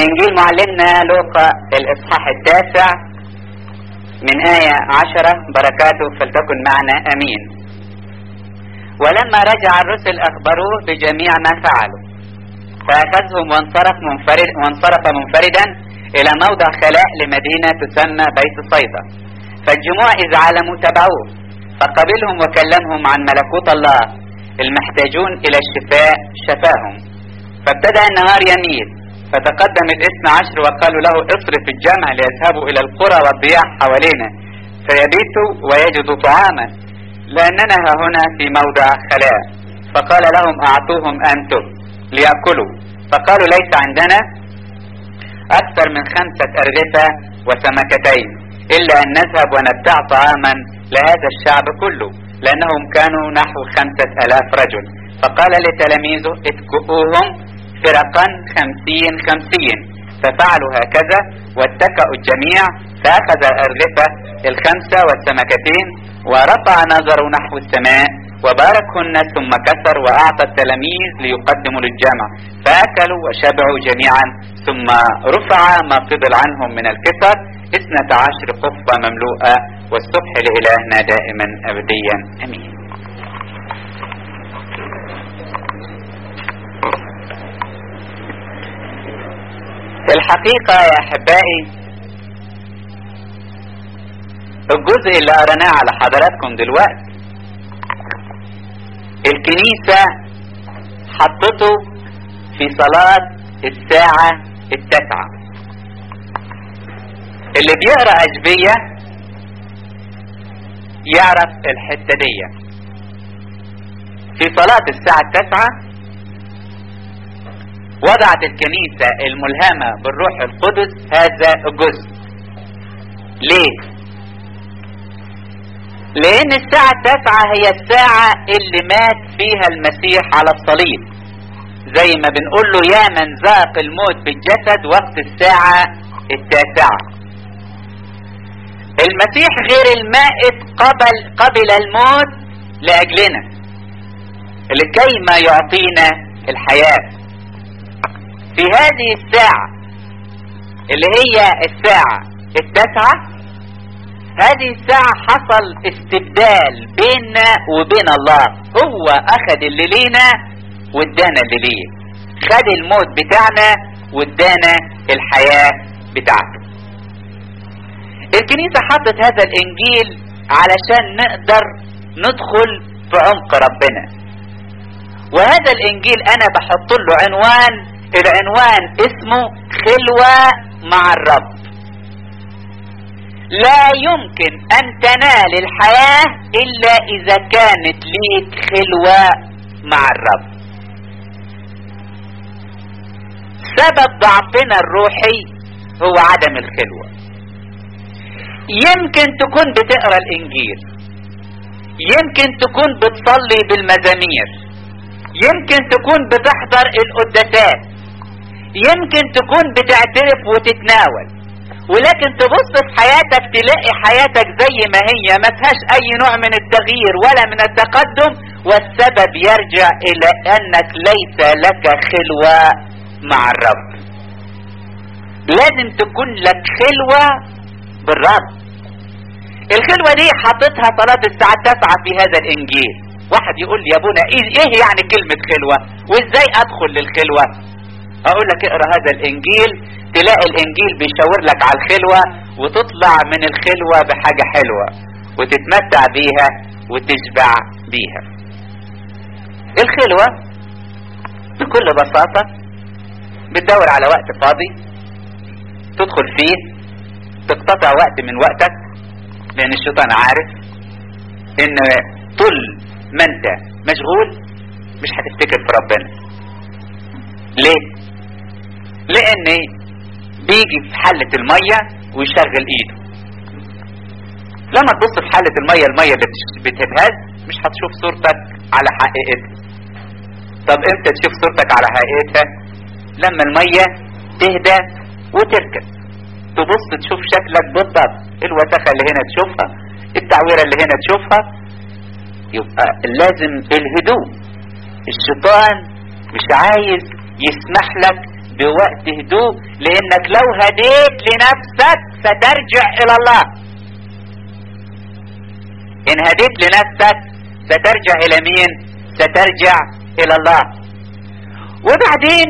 من انجيل معلمنا لوقا الاصحاح التاسع من آية عشرة بركاته فلتكن معنا امين ولما رجع الرسل اخبروه بجميع ما فعلوا فاخذهم وانصرف منفرد وانصرف منفردا الى موضع خلاء لمدينة تسمى بيت صيدا فالجموع اذ علموا تبعوه فقبلهم وكلمهم عن ملكوت الله المحتاجون الى الشفاء شفاهم فابتدأ النهار يميل فتقدم الاثنى عشر وقالوا له اصرف الجمع ليذهبوا الى القرى والضياع حوالينا فيبيتوا ويجدوا طعاما لاننا ها هنا في موضع خلاء فقال لهم اعطوهم انتم ليأكلوا فقالوا ليس عندنا اكثر من خمسة ارغفة وسمكتين الا ان نذهب ونبتاع طعاما لهذا الشعب كله لانهم كانوا نحو خمسة الاف رجل فقال لتلاميذه اتكؤوهم فرقا خمسين خمسين ففعلوا هكذا واتكأوا الجميع فأخذ الأرغفة الخمسة والسمكتين ورفع نظره نحو السماء وباركهن ثم كسر وأعطى التلاميذ ليقدموا للجمع فأكلوا وشبعوا جميعا ثم رفع ما فضل عنهم من الكسر اثنة عشر قفة مملوءة والصبح لإلهنا دائما أبديا أمين في الحقيقة يا أحبائي الجزء اللي قرناه على حضراتكم دلوقتي الكنيسة حطته في صلاة الساعة التاسعة اللي بيقرأ أجبية يعرف الحتة دي في صلاة الساعة التاسعة وضعت الكنيسة الملهمة بالروح القدس هذا الجزء ليه لان الساعة التاسعة هي الساعة اللي مات فيها المسيح على الصليب زي ما بنقول له يا من ذاق الموت بالجسد وقت الساعة التاسعة المسيح غير المائت قبل قبل الموت لأجلنا لكي ما يعطينا الحياة في هذه الساعة اللي هي الساعة التاسعة هذه الساعة حصل استبدال بيننا وبين الله هو اخد اللي لينا وادانا اللي ليه خد الموت بتاعنا وادانا الحياة بتاعته الكنيسة حطت هذا الانجيل علشان نقدر ندخل في عمق ربنا وهذا الانجيل انا بحط له عنوان العنوان اسمه خلوة مع الرب لا يمكن ان تنال الحياة الا اذا كانت ليك خلوة مع الرب سبب ضعفنا الروحي هو عدم الخلوة يمكن تكون بتقرا الانجيل يمكن تكون بتصلي بالمزامير يمكن تكون بتحضر القداسات يمكن تكون بتعترف وتتناول ولكن تبص في حياتك تلاقي حياتك زي ما هي ما فيهاش اي نوع من التغيير ولا من التقدم والسبب يرجع الى انك ليس لك خلوة مع الرب لازم تكون لك خلوة بالرب الخلوة دي حاططها صلاة الساعة التاسعة في هذا الانجيل واحد يقول لي يا ابونا ايه, إيه يعني كلمة خلوة وازاي ادخل للخلوة اقول لك اقرا هذا الانجيل تلاقي الانجيل بيشاور لك على الخلوة وتطلع من الخلوة بحاجة حلوة وتتمتع بيها وتشبع بيها الخلوة بكل بساطة بتدور على وقت فاضي تدخل فيه تقتطع وقت من وقتك لان الشيطان عارف ان طول ما انت مشغول مش هتفتكر في ربنا ليه لان بيجي في حلة المية ويشغل ايده لما تبص في حلة المية المية بتهز مش هتشوف صورتك على حقيقتها طب امتى تشوف صورتك على حقيقتها لما المية تهدى وتركب تبص تشوف شكلك بالضبط الوسخة اللي هنا تشوفها التعويرة اللي هنا تشوفها يبقى لازم الهدوء الشيطان مش عايز يسمح لك بوقت هدوء لانك لو هديت لنفسك سترجع الى الله ان هديت لنفسك سترجع الى مين سترجع الى الله وبعدين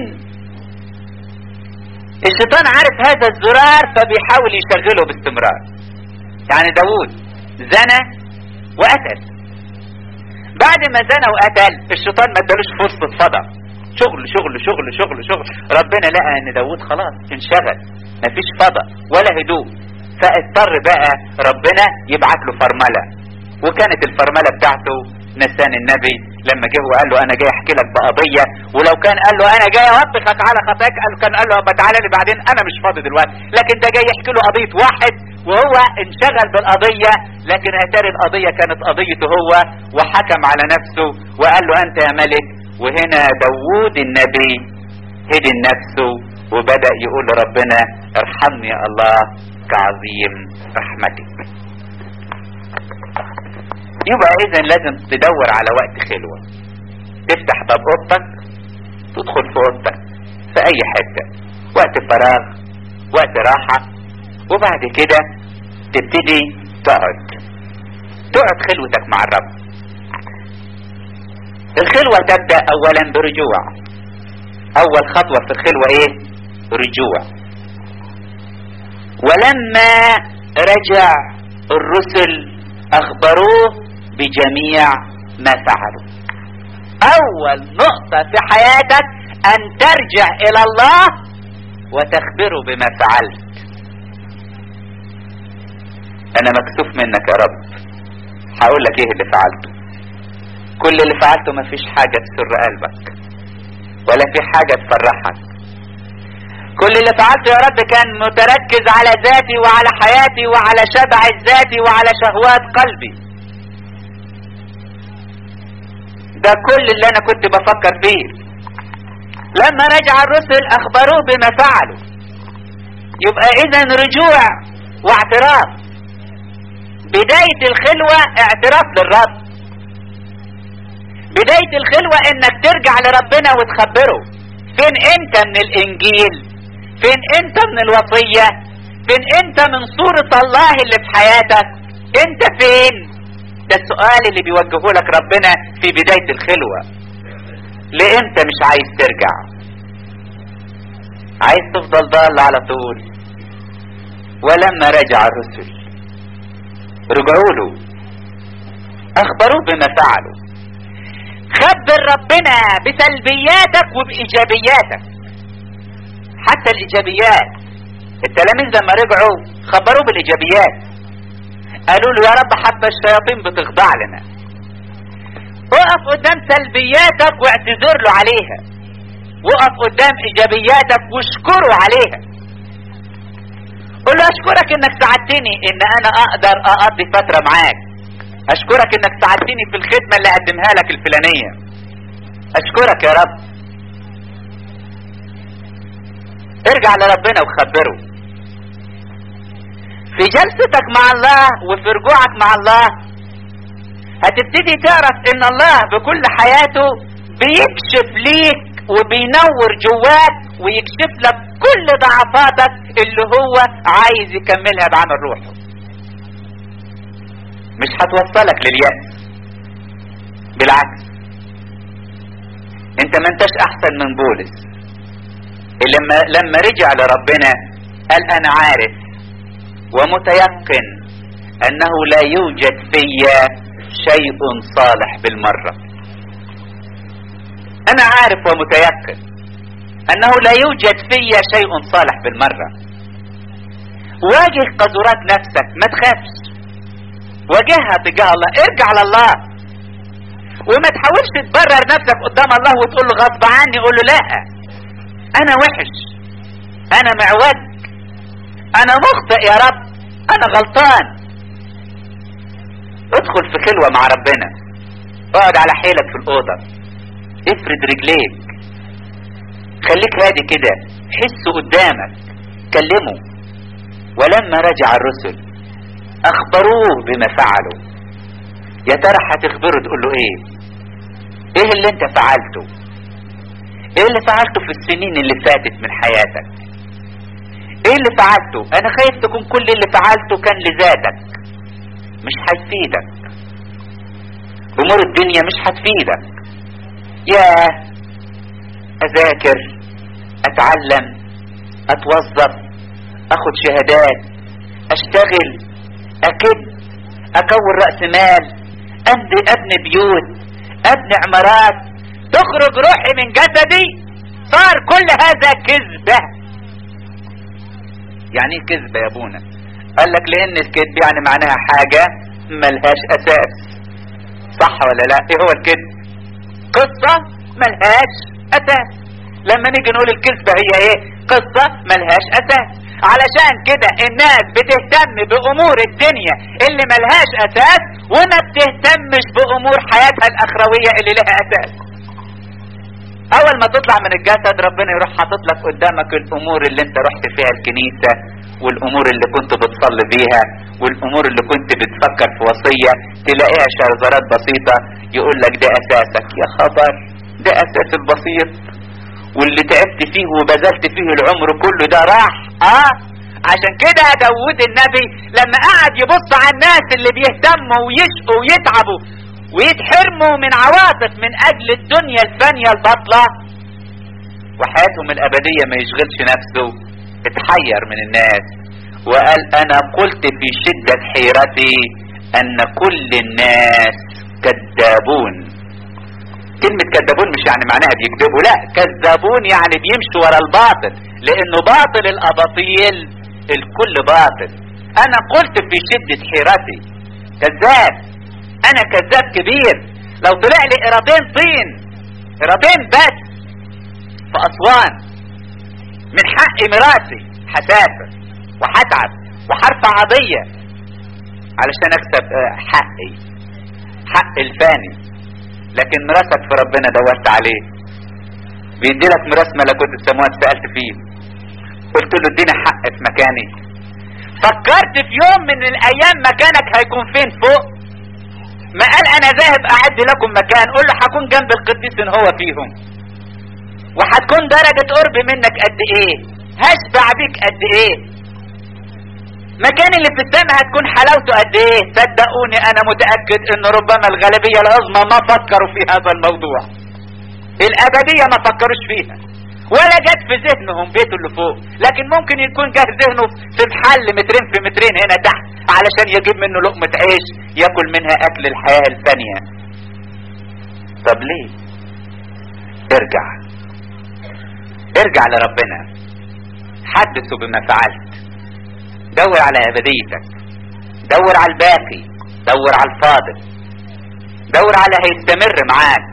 الشيطان عارف هذا الزرار فبيحاول يشغله باستمرار يعني داود زنى وقتل بعد ما زنى وقتل الشيطان ما ادالوش فرصة صدى شغل شغل شغل شغل شغل ربنا لقى ان داود خلاص انشغل مفيش فضى ولا هدوء فاضطر بقى ربنا يبعت له فرملة وكانت الفرملة بتاعته نسان النبي لما جه وقال له انا جاي احكي لك بقضيه ولو كان قال له انا جاي اوبخك على خطاك قال كان قال له تعالى لي بعدين انا مش فاضي دلوقتي لكن ده جاي يحكي له قضيه واحد وهو انشغل بالقضيه لكن اتاري القضيه كانت قضيته هو وحكم على نفسه وقال له انت يا ملك وهنا داوود النبي هدي نفسه وبدا يقول لربنا ارحمني يا الله كعظيم رحمتك يبقى اذا لازم تدور على وقت خلوة تفتح باب اوضتك تدخل في اوضتك في اي حتة وقت فراغ وقت راحة وبعد كده تبتدي تقعد تقعد خلوتك مع الرب الخلوة تبدأ اولا برجوع اول خطوة في الخلوة ايه رجوع ولما رجع الرسل اخبروه بجميع ما فعلوا اول نقطة في حياتك ان ترجع الى الله وتخبره بما فعلت انا مكسوف منك يا رب هقول لك ايه اللي فعلته كل اللي فعلته مفيش حاجة تسر قلبك ولا في حاجة تفرحك كل اللي فعلته يا رب كان متركز على ذاتي وعلى حياتي وعلى شبع ذاتي وعلى شهوات قلبي ده كل اللي انا كنت بفكر فيه لما رجع الرسل اخبروه بما فعلوا يبقى اذا رجوع واعتراف بداية الخلوة اعتراف للرب بداية الخلوة انك ترجع لربنا وتخبره فين انت من الانجيل فين انت من الوصية فين انت من صورة الله اللي في حياتك انت فين ده السؤال اللي بيوجهه لك ربنا في بداية الخلوة ليه انت مش عايز ترجع عايز تفضل ضال على طول ولما رجع الرسل رجعوا له اخبروه بما فعلوا خبر ربنا بسلبياتك وبايجابياتك حتى الايجابيات التلاميذ لما رجعوا خبروه بالايجابيات قالوا له يا رب حتى الشياطين بتخضع لنا وقف قدام سلبياتك واعتذر له عليها وقف قدام ايجابياتك واشكره عليها قل له اشكرك انك ساعدتني ان انا اقدر اقضي فترة معاك اشكرك انك ساعدتني في الخدمة اللي اقدمها لك الفلانية اشكرك يا رب ارجع لربنا وخبره في جلستك مع الله وفي رجوعك مع الله هتبتدي تعرف ان الله بكل حياته بيكشف ليك وبينور جواك ويكشف لك كل ضعفاتك اللي هو عايز يكملها بعمل روحه مش هتوصلك لليأس بالعكس انت ما انتش احسن من بولس لما لما رجع لربنا قال انا عارف ومتيقن انه لا يوجد فيا شيء صالح بالمرة انا عارف ومتيقن انه لا يوجد فيا شيء صالح بالمرة واجه قذورات نفسك ما تخافش واجهها تجاه الله ارجع لله وما تحاولش تبرر نفسك قدام الله وتقول له غصب عني قول له لا انا وحش انا معوج انا مخطئ يا رب انا غلطان ادخل في خلوة مع ربنا اقعد على حيلك في الأوضة افرد رجليك خليك هادي كده حسه قدامك كلمه ولما رجع الرسل اخبروه بما فعلوا يا ترى هتخبره تقول له ايه ايه اللي انت فعلته ايه اللي فعلته في السنين اللي فاتت من حياتك ايه اللي فعلته انا خايف تكون كل اللي فعلته كان لذاتك مش هتفيدك امور الدنيا مش هتفيدك يا اذاكر اتعلم اتوظف اخد شهادات اشتغل اكد اكون رأس مال ابني ابني بيوت ابني عمارات تخرج روحي من جسدي صار كل هذا كذبة يعني ايه كذبة يا ابونا قال لك لان الكذب يعني معناها حاجة ملهاش اساس صح ولا لا ايه هو الكذب قصة ملهاش اساس لما نيجي نقول الكذبة هي ايه قصة ملهاش اساس علشان كده الناس بتهتم بامور الدنيا اللي ملهاش اساس وما بتهتمش بامور حياتها الاخروية اللي لها اساس اول ما تطلع من الجسد ربنا يروح حاطط لك قدامك الامور اللي انت رحت فيها الكنيسة والامور اللي كنت بتصلي بيها والامور اللي كنت بتفكر في وصية تلاقيها شرزرات بسيطة يقول لك ده اساسك يا خبر ده اساس البسيط واللي تعبت فيه وبذلت فيه العمر كله ده راح اه عشان كده داود النبي لما قعد يبص على الناس اللي بيهتموا ويشقوا ويتعبوا ويتحرموا من عواطف من اجل الدنيا الفانية البطلة وحياتهم الابدية ما يشغلش نفسه اتحير من الناس وقال انا قلت في شدة حيرتي ان كل الناس كذابون كلمة كذابون مش يعني معناها بيكذبوا لا كذابون يعني بيمشوا ورا الباطل لانه باطل الاباطيل الكل باطل انا قلت في شدة حيرتي كذاب انا كذاب كبير لو طلع لي قرابين طين قرابين بس في اسوان من حق مراسي هسافر وهتعب وهرفع قضية علشان اكسب حقي حق الفاني لكن مراسك في ربنا دورت عليه بيدي لك ميراث ملكوت السماوات سألت فيه قلت له اديني حق في مكاني فكرت في يوم من الايام مكانك هيكون فين فوق ما قال انا ذاهب اعد لكم مكان قول له هكون جنب القديس ان هو فيهم وهتكون درجة قرب منك قد ايه هشبع بيك قد ايه مكان اللي في السماء هتكون حلاوته قد ايه صدقوني انا متأكد ان ربما الغالبية العظمى ما فكروا في هذا الموضوع الابدية ما فكروش فيها ولا جت في ذهنهم بيته اللي فوق لكن ممكن يكون جه ذهنه في محل مترين في مترين هنا تحت علشان يجيب منه لقمة عيش ياكل منها اكل الحياة الثانية طب ليه ارجع ارجع لربنا حدثوا بما فعلت دور على ابديتك دور على الباقي دور على الفاضل دور على هيستمر معاك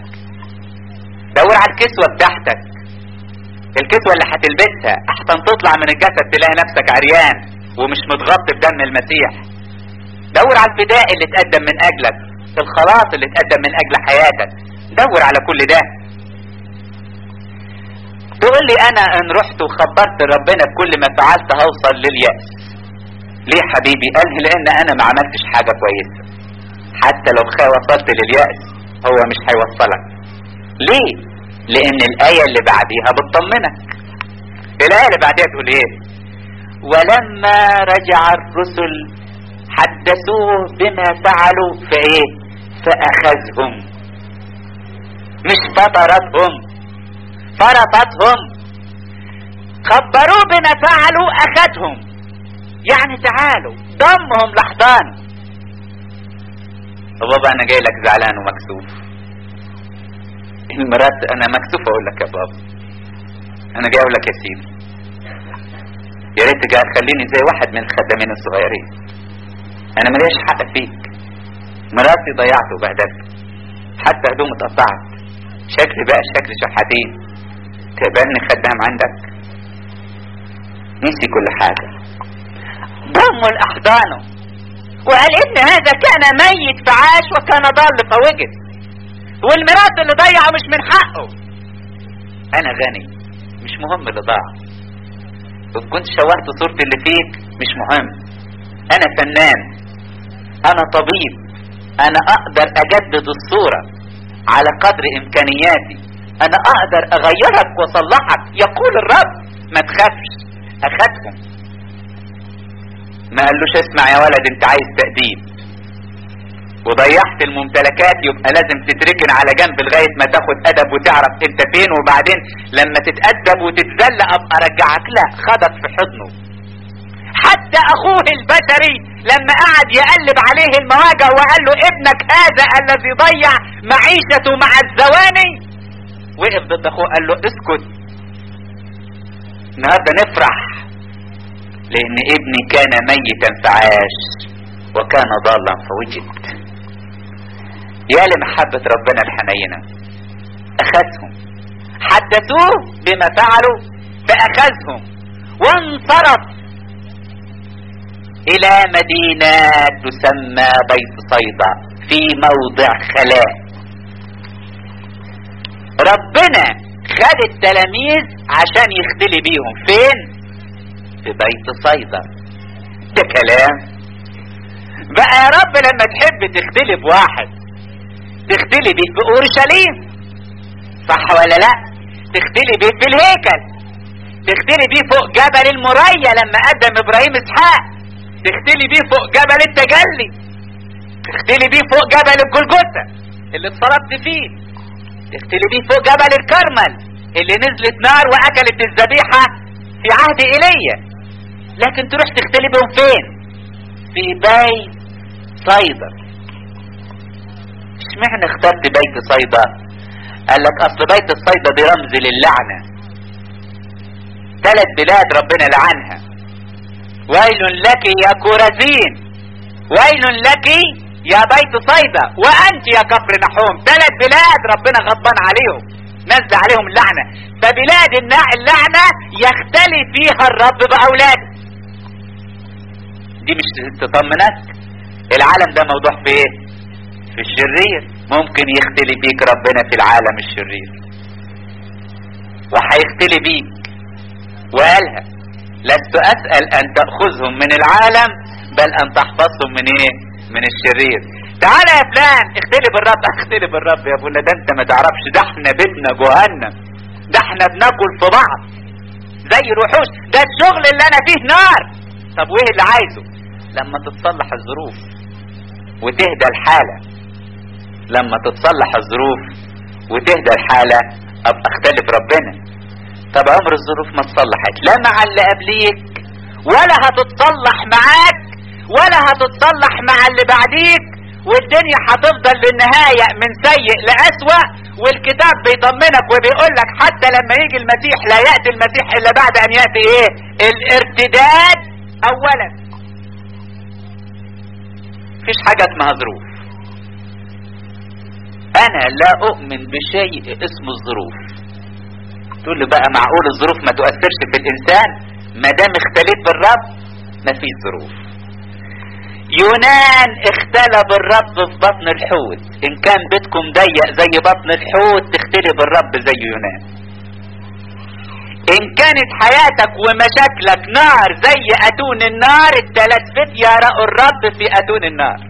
دور على الكسوة بتاعتك الكسوة اللي هتلبسها احسن تطلع من الجسد تلاقي نفسك عريان ومش متغطي بدم المسيح دور على الفداء اللي اتقدم من اجلك الخلاص اللي اتقدم من اجل حياتك دور على كل ده تقول لي انا ان رحت وخبرت ربنا بكل ما فعلت هوصل لليأس ليه حبيبي قال لي لان انا ما عملتش حاجة كويسة حتى لو وصلت لليأس هو مش هيوصلك ليه لان الاية اللي بعديها بتطمنك الاية اللي بعديها تقول ايه ولما رجع الرسل حدثوه بما فعلوا فايه فاخذهم مش فطرتهم فرطتهم خبروه بما فعلوا اخذهم يعني تعالوا ضمهم لحضان بابا انا جاي لك زعلان ومكسوف المرات انا مكسوف اقول لك يا بابا انا جاي اقول لك يا سيدي يا ريت جاي تخليني زي واحد من الخدامين الصغيرين انا مليش حق فيك مراتي ضيعته وبهدلت حتى هدوم اتقطعت شكلي بقى شكل شحاتين تقبلني خدام عندك نسي كل حاجة ضموا لأحضانه وقال إن هذا كان ميت فعاش وكان ضال فوجد والميراث اللي ضيعه مش من حقه أنا غني مش مهم اللي ضاع إن كنت شوهت صورتي اللي فيك مش مهم أنا فنان أنا طبيب أنا أقدر أجدد الصورة على قدر إمكانياتي انا اقدر اغيرك واصلحك يقول الرب ما تخافش اخدهم ما قالوش اسمع يا ولد انت عايز تأديب وضيعت الممتلكات يبقى لازم تتركن على جنب لغاية ما تاخد ادب وتعرف انت فين وبعدين لما تتأدب وتتذل ابقى ارجعك لا خدك في حضنه حتى اخوه البشري لما قعد يقلب عليه المواجع وقال له ابنك هذا الذي ضيع معيشته مع الزواني وقف ضد اخوه قال له اسكت النهارده نفرح لان ابني كان ميتا فعاش وكان ضالا فوجد يا لمحبة ربنا الحنينة اخذهم حدثوه بما فعلوا فاخذهم وانصرف الى مدينة تسمى بيت صيدا في موضع خلاء ربنا خد التلاميذ عشان يختلي بيهم فين في بيت صيدا ده كلام بقى يا رب لما تحب تختلي بواحد تختلي بيه في اورشليم صح ولا لا تختلي بيه في الهيكل تختلي بيه فوق جبل المريا لما قدم ابراهيم اسحاق تختلي بيه فوق جبل التجلي تختلي بيه فوق جبل الجلجثة اللي اتصلبت فيه تختلي بيه فوق جبل الكرمل اللي نزلت نار واكلت الذبيحة في عهد ايليا لكن تروح تختلي بهم فين في بيت صيدا اشمعنى اخترت بيت صيدا قال لك اصل بيت الصيدا دي رمز للعنة ثلاث بلاد ربنا لعنها ويل لك يا كورزين ويل لك يا بيت صيدا وانت يا كفر نحوم ثلاث بلاد ربنا غضبان عليهم نزل عليهم اللعنة فبلاد اللعنة يختلي فيها الرب بأولاده دي مش تطمنك العالم ده موضوع في ايه في الشرير ممكن يختلي بيك ربنا في العالم الشرير وهيختلي بيك وقالها لست اسأل ان تأخذهم من العالم بل ان تحفظهم من ايه من الشرير تعالى يا فلان اختلي بالرب اختلي بالرب يا ابونا ده انت ما تعرفش ده احنا بيتنا جهنم ده احنا بناكل في بعض زي الوحوش ده الشغل اللي انا فيه نار طب وايه اللي عايزه لما تتصلح الظروف وتهدى الحالة لما تتصلح الظروف وتهدى الحالة ابقى اختلف ربنا طب عمر الظروف ما اتصلحت لا مع اللي قبليك ولا هتتصلح معاك ولا هتتصلح مع اللي بعديك والدنيا هتفضل بالنهاية من سيء لأسوأ والكتاب بيطمنك وبيقول لك حتى لما يجي المسيح لا يأتي المسيح إلا بعد أن يأتي إيه الارتداد أولا مفيش حاجة اسمها ظروف أنا لا أؤمن بشيء اسمه الظروف تقول لي بقى معقول الظروف ما تؤثرش في الإنسان ما دام اختليت بالرب مفيش ظروف يونان اختلى بالرب في بطن الحوت ان كان بيتكم ضيق زي بطن الحوت تختلي بالرب زي يونان ان كانت حياتك ومشاكلك نار زي اتون النار التلات فتية رأوا الرب في اتون النار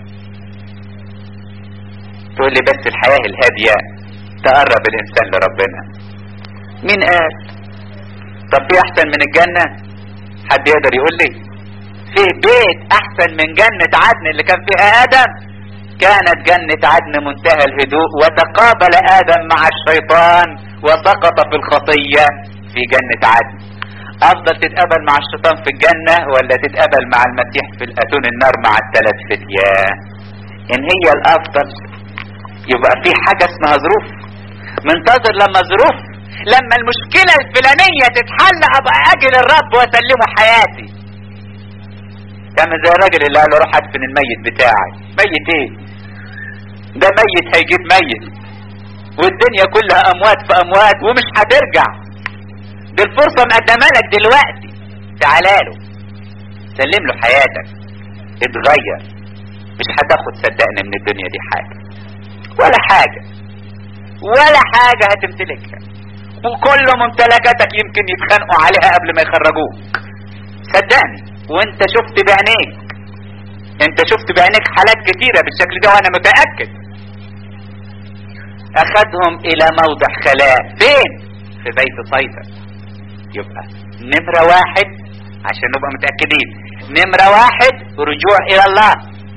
تقول لي بس الحياة الهادية تقرب الانسان لربنا مين قال طب في احسن من الجنة حد يقدر يقول لي فيه بيت احسن من جنة عدن اللي كان فيها ادم كانت جنة عدن منتهى الهدوء وتقابل ادم مع الشيطان وسقط في الخطية في جنة عدن افضل تتقابل مع الشيطان في الجنة ولا تتقابل مع المسيح في الاتون النار مع الثلاث فتيان ان هي الافضل يبقى في حاجة اسمها ظروف منتظر لما ظروف لما المشكلة الفلانية تتحل ابقى اجل الرب واسلمه حياتي تعمل زي الراجل اللي قال له روح ادفن الميت بتاعي ميت ايه ده ميت هيجيب ميت والدنيا كلها اموات في اموات ومش هترجع دي الفرصة مقدمة لك دلوقتي تعالى له سلم له حياتك اتغير مش هتاخد صدقني من الدنيا دي حاجة ولا حاجة ولا حاجة هتمتلكها وكل ممتلكاتك يمكن يتخانقوا عليها قبل ما يخرجوك صدقني وانت شفت بعينيك انت شفت بعينيك حالات كتيرة بالشكل ده وانا متأكد اخذهم الى موضع خلاء فين في بيت صيدا يبقى نمرة واحد عشان نبقى متأكدين نمرة واحد رجوع الى الله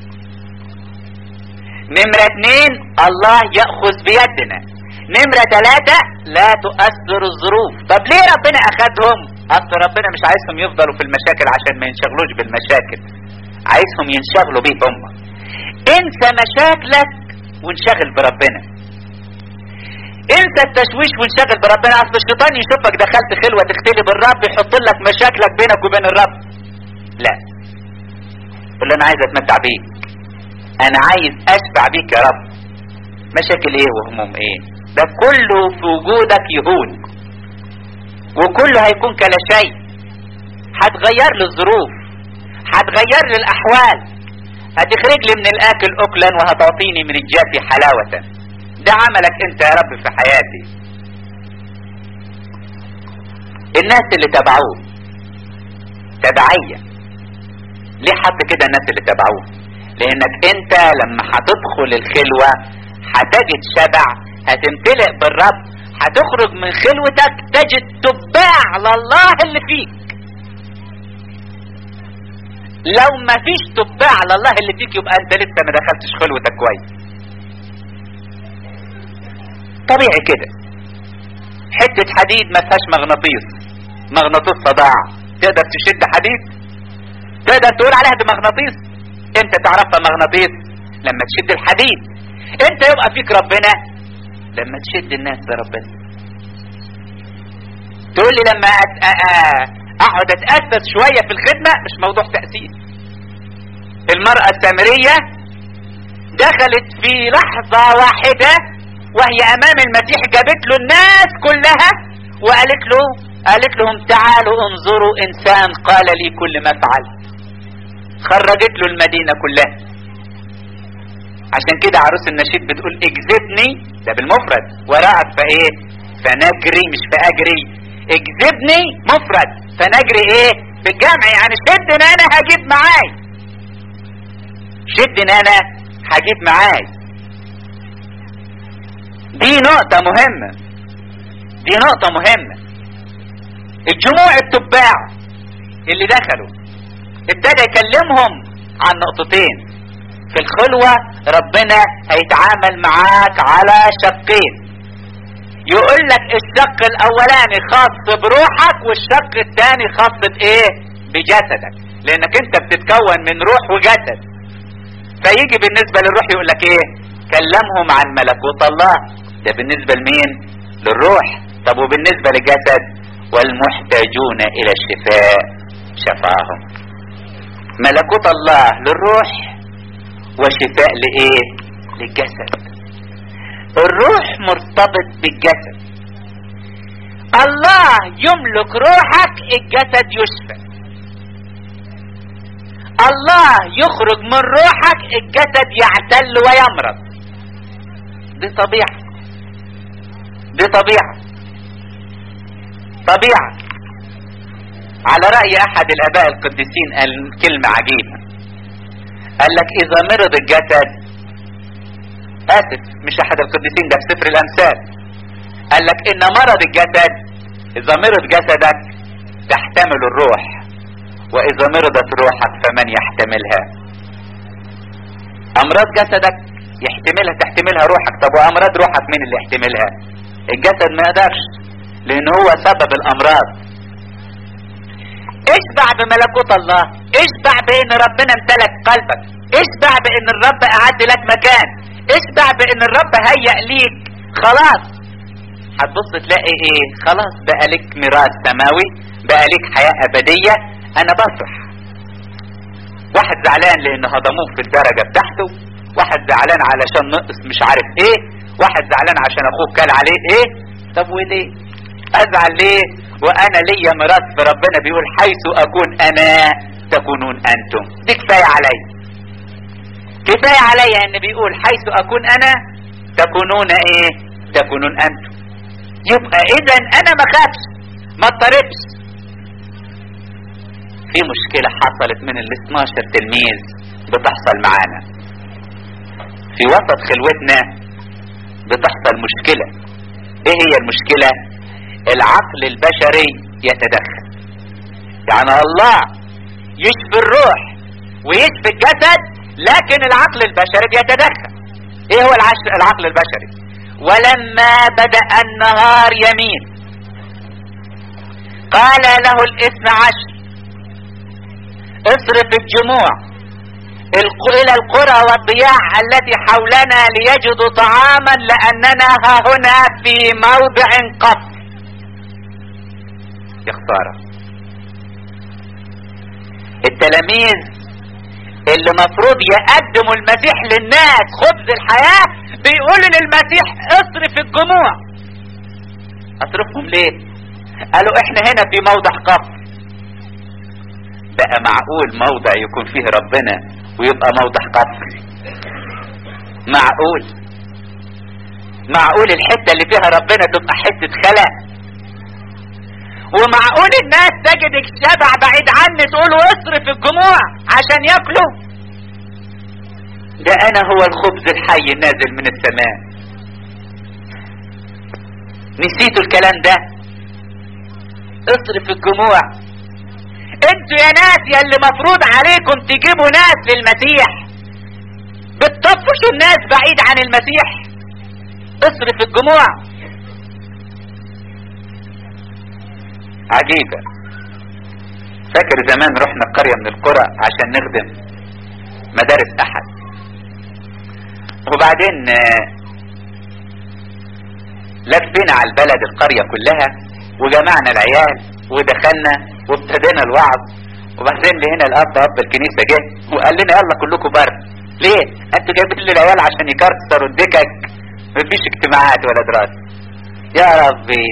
نمرة اتنين الله يأخذ بيدنا نمرة ثلاثة لا تؤثر الظروف طب ليه ربنا اخذهم اصل ربنا مش عايزهم يفضلوا في المشاكل عشان ما ينشغلوش بالمشاكل عايزهم ينشغلوا بيه هم انسى مشاكلك وانشغل بربنا انسى التشويش وانشغل بربنا اصل الشيطان يشوفك دخلت خلوة تختلي بالرب يحط لك مشاكلك بينك وبين الرب لا قول له انا عايز اتمتع بيك انا عايز اشبع بيك يا رب مشاكل ايه وهموم ايه ده كله في وجودك يهون وكله هيكون كلا شيء هتغير لي الظروف هتغير لي الاحوال هتخرج لي من الاكل اكلا وهتعطيني من الجافي حلاوة ده عملك انت يا رب في حياتي الناس اللي تبعوه تبعية ليه حط كده الناس اللي تبعوه لانك انت لما هتدخل الخلوة هتجد شبع هتمتلئ بالرب هتخرج من خلوتك تجد تباع لله اللي فيك لو ما فيش تباع لله اللي فيك يبقى انت لسه ما دخلتش خلوتك كويس طبيعي كده حتة حديد ما فيهاش مغناطيس مغناطيس صداع تقدر تشد حديد تقدر تقول عليها دي مغناطيس انت تعرفها مغناطيس لما تشد الحديد انت يبقى فيك ربنا لما تشد الناس بربنا تقول لي لما أت... اقعد اتأسس شوية في الخدمة مش موضوع تأسيس المرأة السامرية دخلت في لحظة واحدة وهي امام المسيح جابت له الناس كلها وقالت له قالت لهم تعالوا انظروا انسان قال لي كل ما فعلت خرجت له المدينة كلها عشان كده عروس النشيد بتقول اجذبني ده بالمفرد وراءك فايه فنجري مش فاجري اجذبني مفرد فنجري ايه بالجمع يعني شدني انا هجيب معاي شدني انا هجيب معاي دي نقطة مهمة دي نقطة مهمة الجموع التباع اللي دخلوا ابتدى يكلمهم عن نقطتين في الخلوة ربنا هيتعامل معاك على شقين يقول لك الشق الاولاني خاص بروحك والشق الثاني خاص بايه بجسدك لانك انت بتتكون من روح وجسد فيجي بالنسبة للروح يقول لك ايه كلمهم عن ملكوت الله ده بالنسبة لمين للروح طب وبالنسبة للجسد والمحتاجون الى الشفاء شفاهم ملكوت الله للروح وشفاء لايه للجسد الروح مرتبط بالجسد الله يملك روحك الجسد يشفى الله يخرج من روحك الجسد يعتل ويمرض دي طبيعة دي طبيعة طبيعة على رأي احد الاباء القديسين قال كلمة عجيبة قال لك اذا مرض الجسد اسف مش احد القديسين ده في سفر الامثال قال لك ان مرض الجسد اذا مرض جسدك تحتمل الروح واذا مرضت روحك فمن يحتملها امراض جسدك يحتملها تحتملها روحك طب وامراض روحك مين اللي يحتملها الجسد ما يقدرش لان هو سبب الامراض اشبع بملكوت الله اشبع بان ربنا امتلك قلبك اشبع بان الرب اعد لك مكان اشبع بان الرب هيأ ليك خلاص هتبص تلاقي ايه خلاص بقى لك ميراث سماوي بقى لك حياة ابدية انا بفرح واحد زعلان لان هضموه في الدرجة بتاعته واحد زعلان علشان نقص مش عارف ايه واحد زعلان عشان اخوه كل عليه ايه طب وليه ازعل ليه وانا ليا ميراث في ربنا بيقول حيث اكون انا تكونون انتم دي كفايه عليا كفايه عليا ان بيقول حيث اكون انا تكونون ايه تكونون انتم يبقى اذا انا ما خافش ما اضطربش في مشكله حصلت من ال 12 تلميذ بتحصل معانا في وسط خلوتنا بتحصل مشكلة ايه هي المشكلة العقل البشري يتدخل يعني الله يشفي الروح ويشفي الجسد لكن العقل البشري بيتدخل ايه هو العقل البشري ولما بدأ النهار يمين قال له الاثنى عشر اصرف الجموع الى القرى والضياع التي حولنا ليجدوا طعاما لاننا ها هنا في موضع قصر يا خساره التلاميذ اللي مفروض يقدموا المسيح للناس خبز الحياة بيقولوا للمسيح اصرف الجموع اصرفهم ليه قالوا احنا هنا في موضع قصر بقى معقول موضع يكون فيه ربنا ويبقى موضع قصر معقول معقول الحتة اللي فيها ربنا تبقى حتة خلا ومعقول الناس تجد الشبع بعيد عني تقولوا اصرف الجموع عشان ياكلوا ده انا هو الخبز الحي النازل من السماء نسيتوا الكلام ده اصرف الجموع انتوا يا ناس يا اللي مفروض عليكم تجيبوا ناس للمسيح بتطفشوا الناس بعيد عن المسيح اصرف الجموع عجيبة فاكر زمان رحنا قرية من القرى عشان نخدم مدارس احد وبعدين لفينا على البلد القرية كلها وجمعنا العيال ودخلنا وابتدينا الوعظ وبعدين لهنا الاب اب الكنيسة جه وقال لنا يلا كلكم بره ليه انتوا جايبين لي العيال عشان يكسروا الدكك مفيش اجتماعات ولا دراسة يا ربي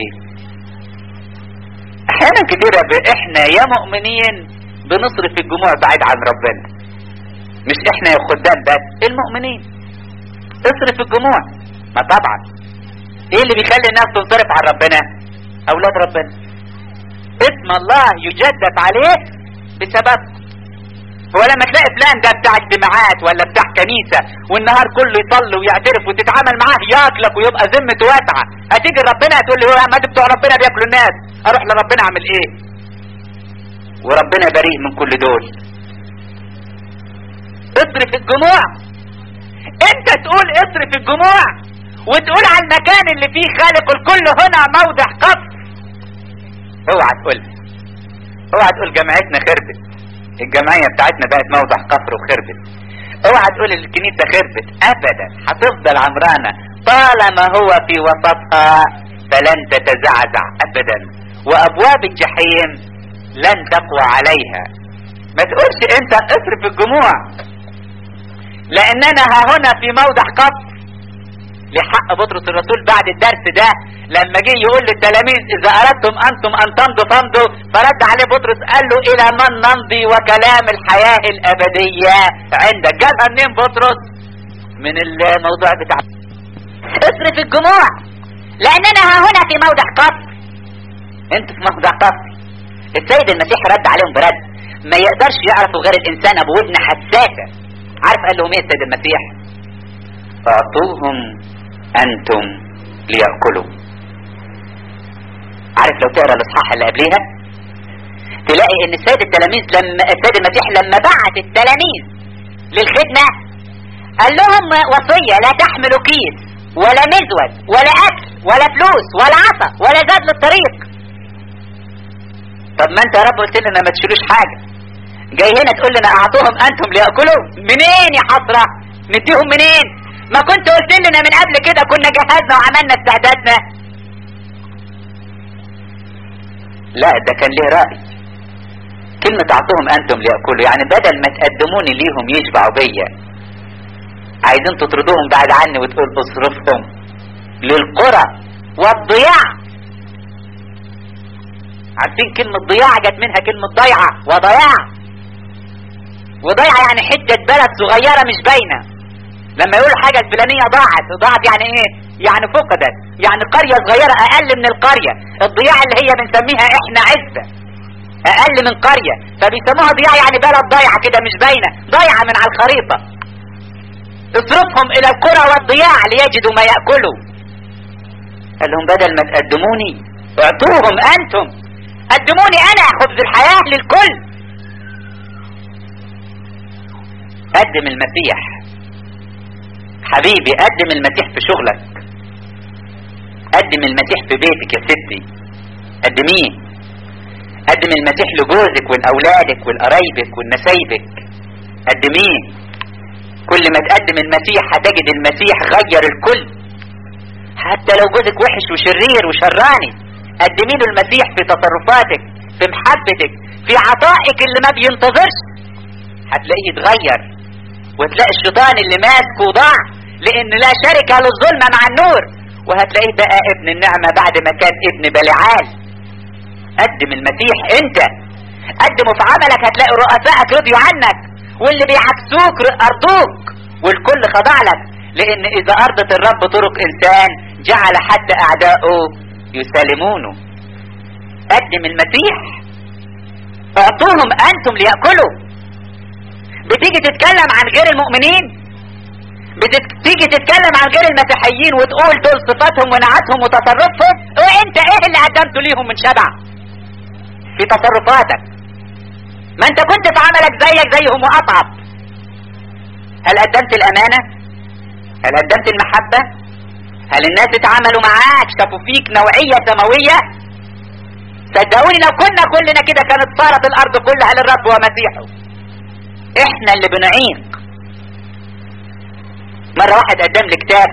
احيانا كتيرة احنا يا مؤمنين بنصرف الجموع بعيد عن ربنا مش احنا يا خدام بس المؤمنين اصرف الجموع ما طبعا ايه اللي بيخلي الناس تنصرف عن ربنا اولاد ربنا اسم الله يجدد عليه بسبب هو لما تلاقي فلان ده بتاع اجتماعات ولا بتاع كنيسة والنهار كله يصلي ويعترف وتتعامل معاه ياكلك ويبقى ذمته واسعة هتيجي ربنا تقول لي هو ما دي بتوع ربنا بياكلوا الناس اروح لربنا اعمل ايه وربنا بريء من كل دول اصرف الجموع انت تقول اصرف الجموع وتقول على المكان اللي فيه خالق الكل هنا موضع قصر اوعى تقول اوعى تقول جمعيتنا خربت الجمعية بتاعتنا بقت موضع قصر وخربت اوعى تقول الكنيسة خربت ابدا هتفضل عمرانة طالما هو في وسطها فلن تتزعزع ابدا وابواب الجحيم لن تقوى عليها ما تقولش انت اصرف الجموع لاننا ها هنا في موضع قصر لحق بطرس الرسول بعد الدرس ده لما جه يقول للتلاميذ اذا اردتم انتم ان تمضوا فامضوا فرد عليه بطرس قال له الى من نمضي وكلام الحياة الابدية عندك جابها منين بطرس من الموضوع بتاع اصرف الجموع لاننا ها هنا في موضع قصر انت في موضع قصر السيد المسيح رد عليهم برد ما يقدرش يعرفوا غير الانسان ابو ودن حساسة عارف قال لهم ايه السيد المسيح اعطوهم انتم ليأكلوا عارف لو تقرا الاصحاح اللي قبليها تلاقي ان السيد التلاميذ لما السيد المسيح لما بعت التلاميذ للخدمة قال لهم وصية لا تحملوا كيس ولا مزود ولا اكل ولا فلوس ولا عصا ولا زاد للطريق طب ما انت يا رب قلت لنا ما تشيلوش حاجة جاي هنا تقول لنا اعطوهم انتم ليأكلوا منين يا حضرة نديهم منين ما كنت قلت لنا من قبل كده كنا جهزنا وعملنا استعدادنا لا ده كان ليه رأي كلمة اعطوهم انتم ليأكلوا يعني بدل ما تقدموني ليهم يشبعوا بيا عايزين تطردوهم بعد عني وتقول اصرفهم للقرى والضياع عارفين كلمة ضياع جت منها كلمة ضيعة وضياع وضيعة يعني حتة بلد صغيرة مش باينة لما يقول حاجة الفلانية ضاعت ضاعت يعني ايه يعني فقدت يعني قرية صغيرة اقل من القرية الضياع اللي هي بنسميها احنا عزة اقل من قرية فبيسموها ضياع يعني بلد ضايعة كده مش باينة ضايعة من على الخريطة اصرفهم الى القرى والضياع ليجدوا ما يأكلوا قال لهم بدل ما تقدموني اعطوهم انتم قدموني انا خبز الحياة للكل قدم المسيح حبيبي قدم المسيح في شغلك قدم المسيح في بيتك يا ستي قدميه قدم المسيح لجوزك ولأولادك ولقرايبك ولنسايبك قدميه كل ما تقدم المسيح هتجد المسيح غير الكل حتى لو جوزك وحش وشرير وشراني قدمي له المسيح في تصرفاتك في محبتك في عطائك اللي ما بينتظرش هتلاقيه يتغير وتلاقي الشيطان اللي ماسكه ضاع لان لا شركة للظلمة مع النور وهتلاقيه بقى ابن النعمة بعد ما كان ابن بلعال قدم المسيح انت قدمه في عملك هتلاقي رؤسائك رضيوا عنك واللي بيعكسوك ارضوك والكل خضع لك لان اذا ارضت الرب طرق انسان جعل حتى اعدائه يسالمونه قدم المسيح اعطوهم انتم ليأكلوا بتيجي تتكلم عن غير المؤمنين بتيجي تتكلم عن غير المسيحيين وتقول دول صفاتهم ونعتهم وتصرفهم وانت ايه اللي قدمته ليهم من شبع في تصرفاتك ما انت كنت في عملك زيك زيهم واصعب هل قدمت الامانة هل قدمت المحبة هل الناس اتعاملوا معاك شافوا فيك نوعية سماوية صدقوني لو كنا كلنا كده كانت صارت الارض كلها للرب ومسيحه احنا اللي بنعيق مرة واحد قدم لي كتاب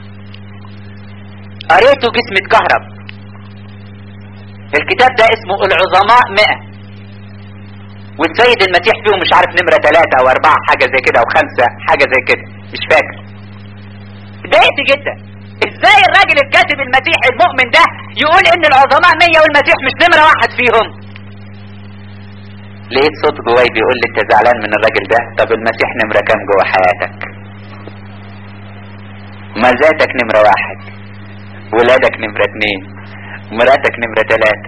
قريته جسم اتكهرب الكتاب ده اسمه العظماء مئة والسيد المسيح فيهم مش عارف نمرة ثلاثة او اربعة حاجة زي كده او خمسة حاجة زي كده مش فاكر اتضايقت جدا ازاي الراجل الكاتب المسيح المؤمن ده يقول ان العظماء مية والمسيح مش نمرة واحد فيهم لقيت صوت جواي بيقول لي انت زعلان من الراجل ده طب المسيح نمرة كام جوا حياتك ما ذاتك نمرة واحد ولادك نمرة اتنين مراتك نمرة تلاتة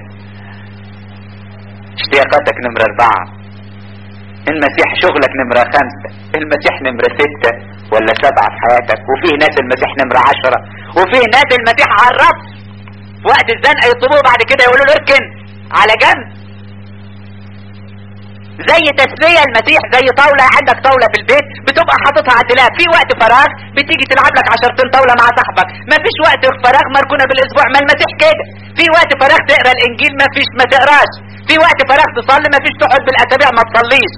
اشتياقاتك نمرة اربعة المسيح شغلك نمرة خمسة المسيح نمرة ستة ولا سبعة في حياتك وفيه ناس المسيح نمرة عشرة وفيه ناس المسيح عرف في وقت الزنقة يطلبوه بعد كده يقولوا له اركن على جنب زي تسلية المسيح زي طاولة عندك طاولة في البيت بتبقى حاططها على الدولاب في وقت فراغ بتيجي تلعب لك عشرتين طاولة مع صاحبك ما فيش وقت فراغ مركونة بالاسبوع ما المسيح كده في وقت فراغ تقرا الانجيل ما فيش ما تقراش في وقت فراغ تصلي ما فيش تقعد بالاسابيع ما تصليش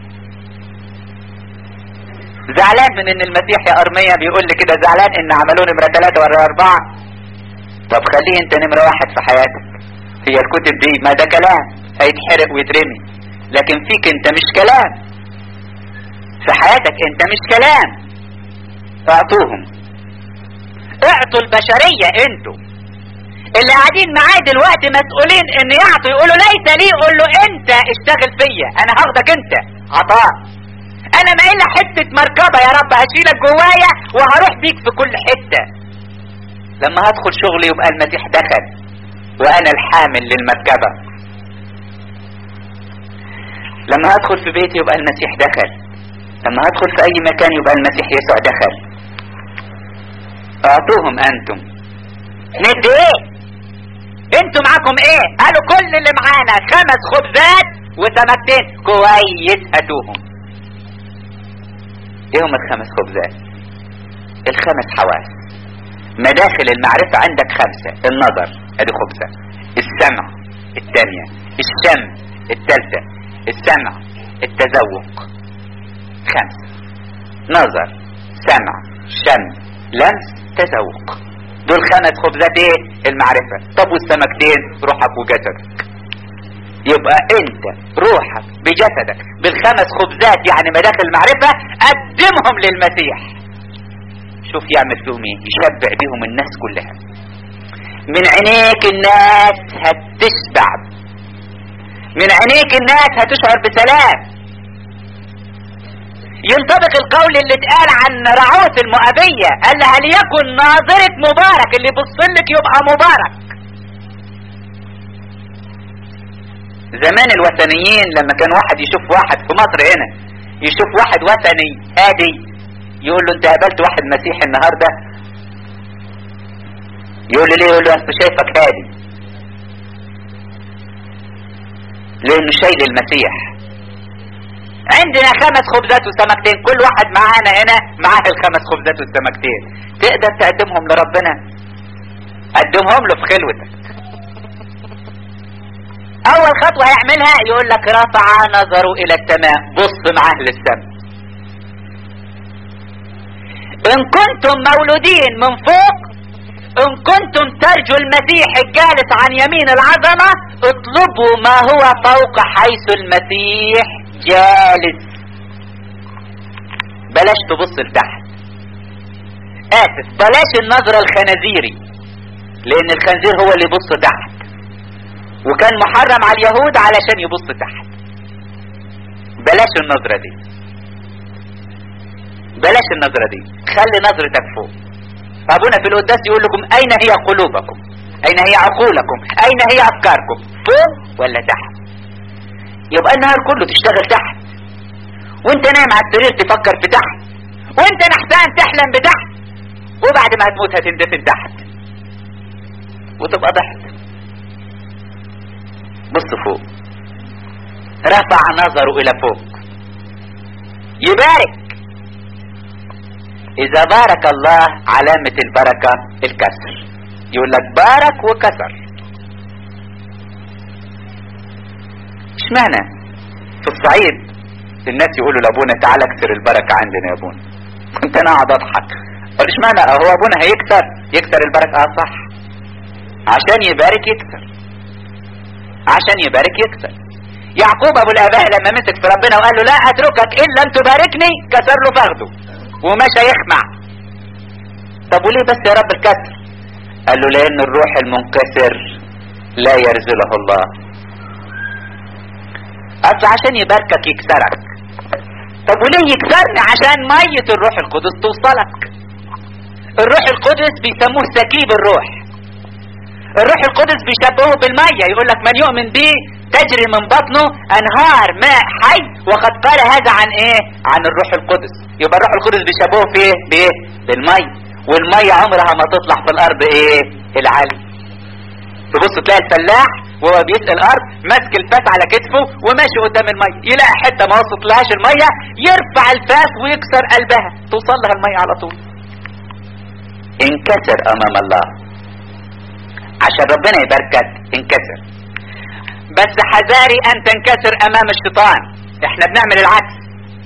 زعلان من ان المسيح يا ارميا بيقول لي كده زعلان ان عملوه نمرة ثلاثة ولا اربعة طب خليه انت نمرة واحد في حياتك هي الكتب دي ما ده كلام هيتحرق ويترمي لكن فيك انت مش كلام في حياتك انت مش كلام اعطوهم اعطوا البشرية انتوا اللي قاعدين معايا دلوقتي مسؤولين ان يعطوا يقولوا ليس لي قول له انت اشتغل فيا انا هاخدك انت عطاء انا ما الا حتة مركبة يا رب هشيلك جوايا وهروح بيك في كل حتة لما هدخل شغلي يبقى المسيح دخل وانا الحامل للمركبة لما هدخل في بيتي يبقى المسيح دخل لما هدخل في اي مكان يبقى المسيح يسوع دخل اعطوهم انتم ندي ايه انتوا معاكم ايه قالوا كل اللي معانا خمس خبزات وسمكتين كويس هاتوهم ايه هم الخمس خبزات الخمس حواس مداخل المعرفة عندك خمسة النظر ادي خبزة السمع الثانية الشم الثالثة السمع التذوق خمسة نظر سمع شم لمس تذوق دول خمس خبزات ايه المعرفة طب والسمكتين روحك وجسدك يبقى انت روحك بجسدك بالخمس خبزات يعني مداخل المعرفة قدمهم للمسيح شوف يعمل فيهم ايه يشبع بيهم الناس كلها من عينيك الناس هتشبع من عينيك الناس هتشعر بسلام ينطبق القول اللي اتقال عن رعوت المؤبية قال لها ليكن ناظرة مبارك اللي يبصلك يبقى مبارك زمان الوثنيين لما كان واحد يشوف واحد في مصر هنا يشوف واحد وثني هادي يقول له انت قابلت واحد مسيحي النهارده يقول له ليه يقول له اصل شايفك هادي لانه شايل المسيح عندنا خمس خبزات وسمكتين كل واحد معانا هنا معاه الخمس خبزات والسمكتين تقدر تقدمهم لربنا قدمهم له في خلوتك اول خطوة هيعملها يقول لك رفع نظره الى السماء بص معاه للسماء ان كنتم مولودين من فوق ان كنتم ترجوا المسيح الجالس عن يمين العظمة اطلبوا ما هو فوق حيث المسيح جالس بلاش تبص لتحت اسف بلاش النظرة الخنازيري لان الخنزير هو اللي يبص تحت وكان محرم على اليهود علشان يبص تحت بلاش النظرة دي بلاش النظرة دي خلي نظرتك فوق ابونا في القداس يقول لكم اين هي قلوبكم اين هي عقولكم اين هي افكاركم فوق ولا تحت يبقى النهار كله تشتغل تحت وانت نايم على السرير تفكر في تحت وانت نحتان تحلم بتحت وبعد ما هتموت هتندفن تحت وتبقى ضحك بص فوق رفع نظره الى فوق يبارك اذا بارك الله علامة البركة الكسر يقول لك بارك وكسر اشمعنى في الصعيد الناس يقولوا لابونا تعالى اكسر البركة عندنا يا ابونا كنت انا اقعد اضحك قال اشمعنى هو ابونا هيكسر يكسر البركة اه صح عشان يبارك يكسر عشان يبارك يكسر يعقوب ابو الاباء لما مسك في ربنا وقال له لا اتركك الا ان تباركني كسر له فخده ومشى يخمع طب وليه بس يا رب الكسر قال له لان الروح المنكسر لا يرزله الله اصل عشان يباركك يكسرك طب وليه يكسرني عشان مية الروح القدس توصلك الروح القدس بيسموه سكيب الروح الروح القدس بيشبهه بالمية يقول لك من يؤمن به تجري من بطنه انهار ماء حي وقد قال هذا عن ايه عن الروح القدس يبقى الروح القدس بيشبهه في ايه بايه بالمية والمية عمرها ما تطلع في الارض ايه العالي تبص تلاقي الفلاح وهو بيسقي الارض ماسك الفاس على كتفه وماشي قدام المية يلاقي حتة ما وصلتلهاش المية يرفع الفاس ويكسر قلبها توصل لها المية على طول انكسر امام الله عشان ربنا يباركك انكسر بس حذاري ان تنكسر امام الشيطان احنا بنعمل العكس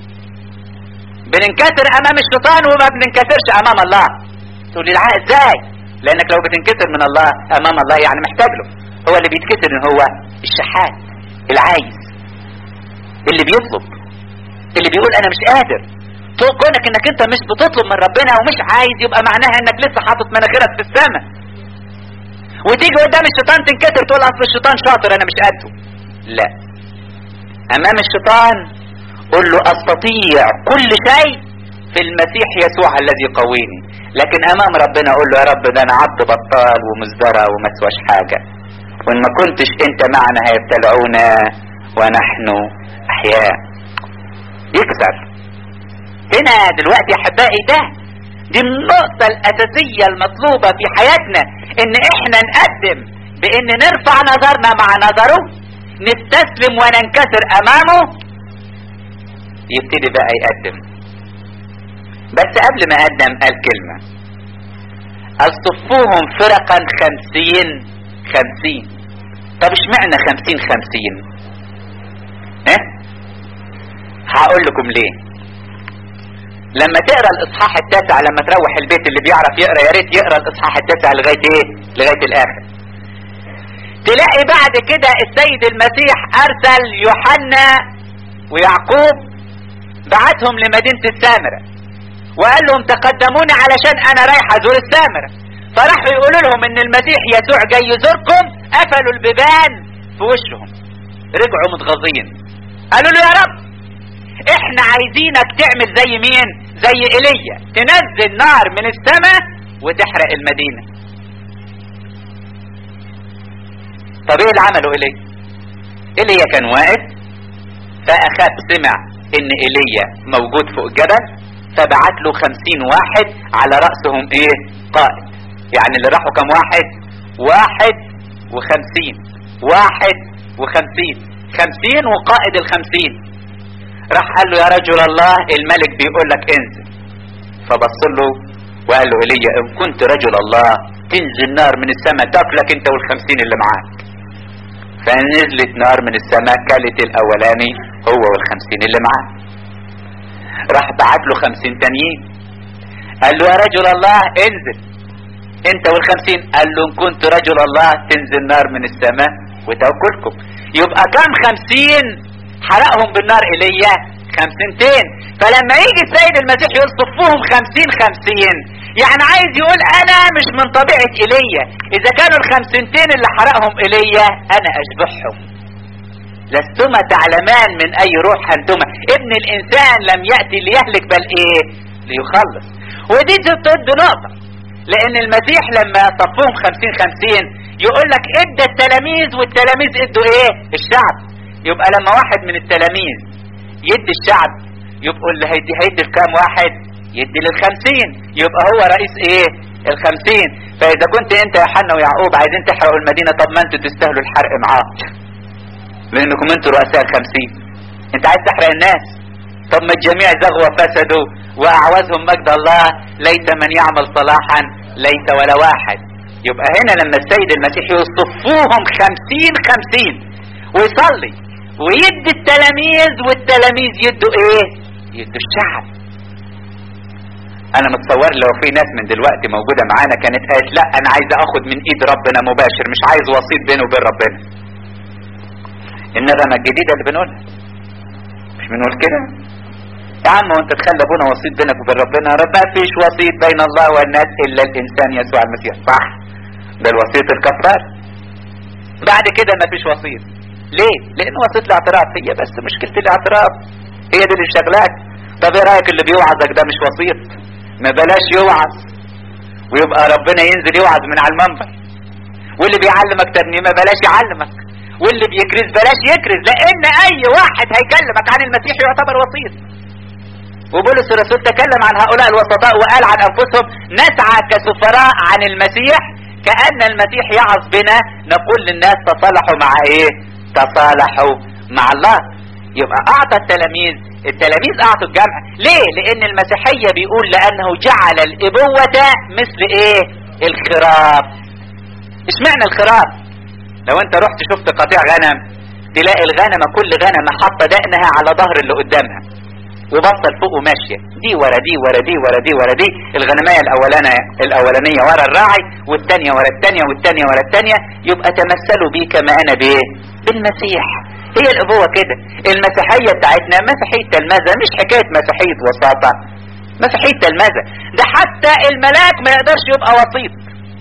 بننكسر امام الشيطان وما بننكسرش امام الله تقول لي العكس ازاي لانك لو بتنكسر من الله امام الله يعني محتاج له هو اللي بيتكسر ان هو الشحات العايز اللي بيطلب اللي بيقول انا مش قادر كونك انك انت مش بتطلب من ربنا ومش عايز يبقى معناها انك لسه حاطط مناخيرك في السماء وتيجي قدام الشيطان تنكسر تقول اصل الشيطان شاطر انا مش قده لا امام الشيطان قل له استطيع كل شيء في المسيح يسوع الذي يقويني لكن امام ربنا قول له يا رب ده انا عبد بطال ومزدرى وما تسواش حاجه وان ما كنتش انت معنا هيبتلعونا ونحن احياء يكسر هنا دلوقتي يا احبائي ده دي النقطة الأساسية المطلوبة في حياتنا إن إحنا نقدم بإن نرفع نظرنا مع نظره نستسلم وننكسر أمامه يبتدي بقى يقدم بس قبل ما أقدم قال كلمة أصطفوهم فرقا خمسين خمسين طب اشمعنى خمسين خمسين اه هقول لكم ليه لما تقرا الاصحاح التاسع لما تروح البيت اللي بيعرف يقرا يا ريت يقرا الاصحاح التاسع لغايه ايه لغايه الاخر تلاقي بعد كده السيد المسيح ارسل يوحنا ويعقوب بعتهم لمدينه السامره وقال لهم تقدموني علشان انا رايح ازور السامره فراحوا يقولوا لهم ان المسيح يسوع جاي يزوركم قفلوا البيبان في وشهم رجعوا متغاظين قالوا له يا رب احنا عايزينك تعمل زي مين زي ايليا تنزل نار من السماء وتحرق المدينة طب ايه اللي عمله ايليا ايليا كان واقف فاخاب سمع ان ايليا موجود فوق الجبل فبعت له خمسين واحد على رأسهم ايه قائد يعني اللي راحوا كم واحد واحد وخمسين واحد وخمسين خمسين وقائد الخمسين راح قال له يا رجل الله الملك بيقول لك انزل فبص له وقال له ايليا ان كنت رجل الله تنزل نار من السماء تاكلك انت والخمسين اللي معاك فنزلت نار من السماء كلت الاولاني هو والخمسين اللي معاه راح بعت له خمسين تانيين قال له يا رجل الله انزل انت والخمسين قال له ان كنت رجل الله تنزل نار من السماء وتاكلكم يبقى كم خمسين حرقهم بالنار ايليا خمسينتين فلما يجي السيد المسيح يقول صفوهم خمسين خمسين يعني عايز يقول انا مش من طبيعة ايليا اذا كانوا الخمسينتين اللي حرقهم ايليا انا اشبههم لستما تعلمان من اي روح انتما ابن الانسان لم يأتي ليهلك بل ايه ليخلص ودي تد نقطة لان المسيح لما صفوهم خمسين خمسين يقول لك ادى التلاميذ والتلاميذ ادوا ايه الشعب يبقى لما واحد من التلاميذ يدي الشعب يبقوا اللي هيدي هيدي لكام واحد يدي للخمسين يبقى هو رئيس ايه الخمسين فاذا كنت انت يا حنا ويعقوب عايزين تحرقوا المدينة طب ما انتوا تستاهلوا الحرق معاه لانكم انتوا رؤساء الخمسين انت عايز تحرق الناس طب ما الجميع زغوا وفسدوا واعوزهم مجد الله ليس من يعمل صلاحا ليس ولا واحد يبقى هنا لما السيد المسيح يصفوهم خمسين خمسين ويصلي ويدي التلاميذ والتلاميذ يدوا ايه يدوا الشعب انا متصور لو في ناس من دلوقتي موجودة معانا كانت قالت لا انا عايز اخد من ايد ربنا مباشر مش عايز وسيط بينه وبين ربنا النغمة الجديدة اللي بنقولها مش بنقول كده يا عم وانت تخلي ابونا وسيط بينك وبين ربنا رب ما فيش وسيط بين الله والناس الا الانسان يسوع المسيح صح ده الوسيط الكفار بعد كده ما فيش وسيط ليه لان وسيط الاعتراف هي بس مشكلة الاعتراف هي دي اللي شغلاك طب ايه رايك اللي بيوعظك ده مش وسيط ما بلاش يوعظ ويبقى ربنا ينزل يوعظ من على المنبر واللي بيعلمك ترنيمة بلاش يعلمك واللي بيكرز بلاش يكرز لان اي واحد هيكلمك عن المسيح يعتبر وسيط وبولس الرسول تكلم عن هؤلاء الوسطاء وقال عن انفسهم نسعى كسفراء عن المسيح كأن المسيح يعظ بنا نقول للناس تصالحوا مع ايه تصالحوا مع الله يبقى اعطى التلاميذ التلاميذ اعطوا الجمع ليه لان المسيحية بيقول لانه جعل الابوة مثل ايه الخراف اشمعنى الخراف لو انت رحت شفت قطيع غنم تلاقي الغنمة كل غنمة حاطة دقنها على ظهر اللي قدامها وبطل فوق وماشية دي ورا دي ورا دي ورا دي ورا دي الغنمية الاولانية الاولانية ورا الراعي والتانية ورا التانية والتانية ورا التانية يبقى تمثلوا بي كما انا بايه بالمسيح هي الابوة كده المسيحية بتاعتنا مسيحية تلمذة مش حكاية مسيحية وساطة مسيحية تلمذة ده حتى الملاك ما يقدرش يبقى وسيط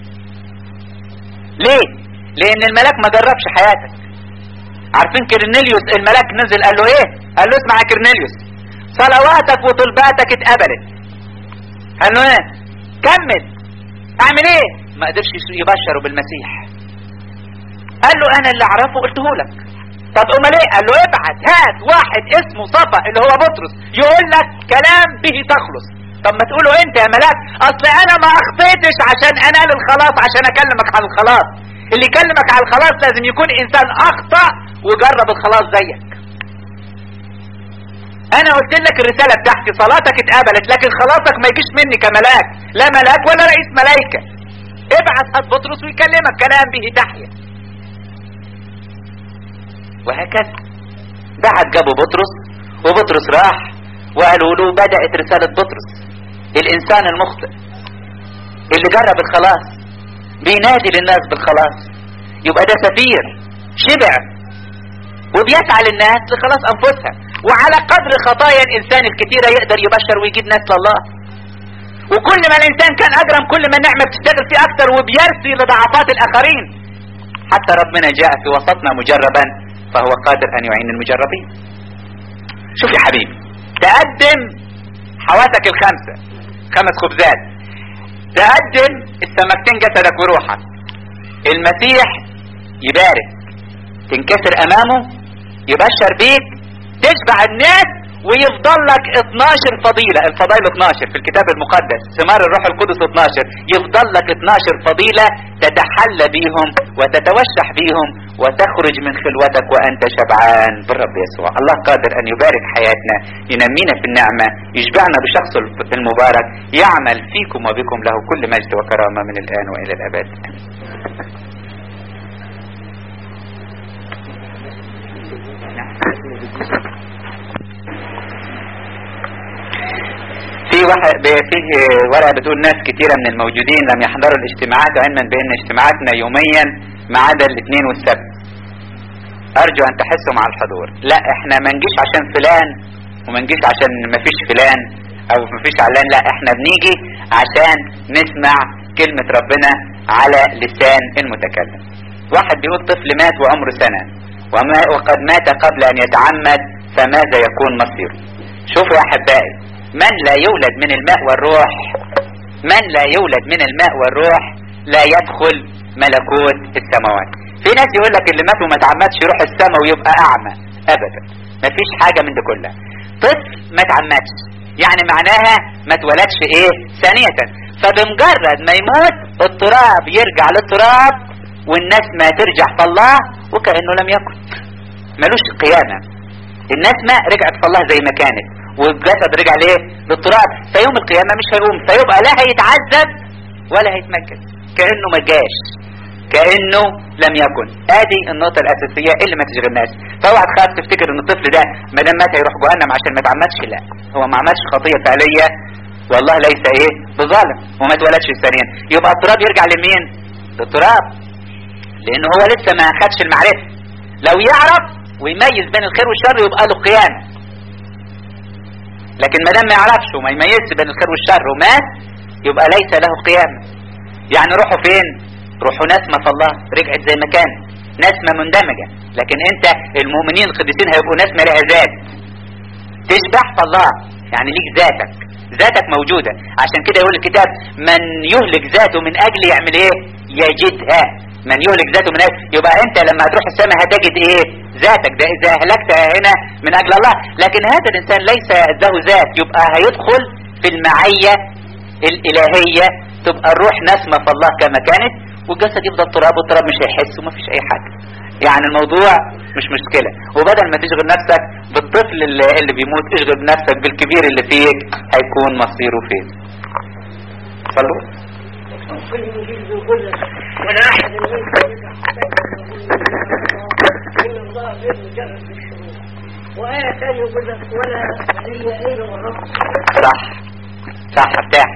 ليه لان الملاك ما جربش حياتك عارفين كرنيليوس الملاك نزل قال له ايه قال له اسمع يا كرنيليوس صلواتك وطلباتك اتقبلت قال له ايه كمل اعمل ايه ما قدرش يبشره بالمسيح قال له انا اللي اعرفه قلته لك طب امال ايه قال له ابعت هات واحد اسمه صفا اللي هو بطرس يقول لك كلام به تخلص طب ما تقوله انت يا ملاك اصل انا ما اخطيتش عشان انال الخلاص عشان اكلمك عن الخلاص اللي يكلمك عن الخلاص لازم يكون انسان اخطأ وجرب الخلاص زيك انا قلت لك الرسالة بتاعتي صلاتك اتقبلت لكن خلاصك ما يجيش مني كملاك لا ملاك ولا رئيس ملايكة ابعت هات بطرس ويكلمك كلام به تحيا وهكذا بعت جابوا بطرس وبطرس راح وقالوا له بدأت رسالة بطرس الانسان المخطئ اللي جرب الخلاص بينادي للناس بالخلاص يبقى ده سفير شبع وبيسعى للناس لخلاص انفسها وعلى قدر خطايا الانسان الكتيرة يقدر يبشر ويجيب ناس لله وكل ما الانسان كان اجرم كل ما النعمة بتشتغل فيه اكتر وبيرثي لضعفات الاخرين حتى ربنا جاء في وسطنا مجربا فهو قادر ان يعين المجربين شوف يا حبيبي تقدم حواسك الخمسة خمس خبزات تقدم السمكتين جسدك وروحك المسيح يبارك تنكسر امامه يبشر بيك تشبع الناس ويفضل لك 12 فضيلة الفضائل 12 في الكتاب المقدس ثمار الروح القدس 12 يفضل لك 12 فضيلة تتحلى بيهم وتتوشح بيهم وتخرج من خلوتك وانت شبعان بالرب يسوع الله قادر ان يبارك حياتنا ينمينا في النعمة يشبعنا بشخص المبارك يعمل فيكم وبكم له كل مجد وكرامة من الان والى الابد في واحد فيه ورقه بتقول ناس كتيره من الموجودين لم يحضروا الاجتماعات علما بان اجتماعاتنا يوميا ما عدا الاثنين والسبت ارجو ان تحسوا مع الحضور لا احنا ما نجيش عشان فلان وما نجيش عشان ما فيش فلان او ما فيش علان لا احنا بنيجي عشان نسمع كلمة ربنا على لسان المتكلم واحد بيقول طفل مات وعمره سنة وما وقد مات قبل ان يتعمد فماذا يكون مصيره شوفوا يا احبائي من لا يولد من الماء والروح من لا يولد من الماء والروح لا يدخل ملكوت السماوات في ناس يقول لك اللي مات وما تعمدش يروح السماء ويبقى اعمى ابدا مفيش حاجة من دي كلها طفل ما تعمدش يعني معناها ما اتولدش ايه ثانية فبمجرد ما يموت التراب يرجع للتراب والناس ما ترجع في الله وكأنه لم يكن ملوش قيامة الناس ما رجعت في الله زي ما كانت والجسد رجع ليه للتراب فيوم القيامة مش هيقوم فيبقى لا هيتعذب ولا هيتمجد كأنه ما جاش كأنه لم يكن ادي النقطة الاساسية اللي ما تشغلناش فاوعى تخاف تفتكر ان الطفل ده ما دام مات هيروح جهنم عشان ما اتعمدش لا هو ما عملش خطية فعلية والله ليس ايه بظالم وما اتولدش ثانيا يبقى التراب يرجع لمين للتراب لان هو لسه ما خدش المعرفة لو يعرف ويميز بين الخير والشر يبقى له قيام لكن ما دام ما يعرفش وما يميزش بين الخير والشر ومات يبقى ليس له قيام يعني روحوا فين روحوا نسمة في الله رجعت زي ما كان نسمة مندمجة لكن انت المؤمنين القديسين هيبقوا نسمة لها ذات تشبع في الله يعني ليك ذاتك ذاتك موجودة عشان كده يقول الكتاب من يهلك ذاته من اجل يعمل ايه يجدها من يهلك ذاته من اجل يبقى انت لما هتروح السماء هتجد ايه ذاتك ده اذا هلكت هنا من اجل الله لكن هذا الانسان ليس له ذات يبقى هيدخل في المعية الالهية تبقى الروح نسمة في الله كما كانت والجسد يفضل تراب والتراب مش هيحس ومفيش اي حاجة يعني الموضوع مش مشكلة وبدل ما تشغل نفسك بالطفل اللي, اللي بيموت اشغل نفسك بالكبير اللي فيك هيكون مصيره فين صلوا ولا احد ان الله غير مجرد بالشرور وآية ثانية يقول لك ولا هي إلا الرب صح صح ارتاح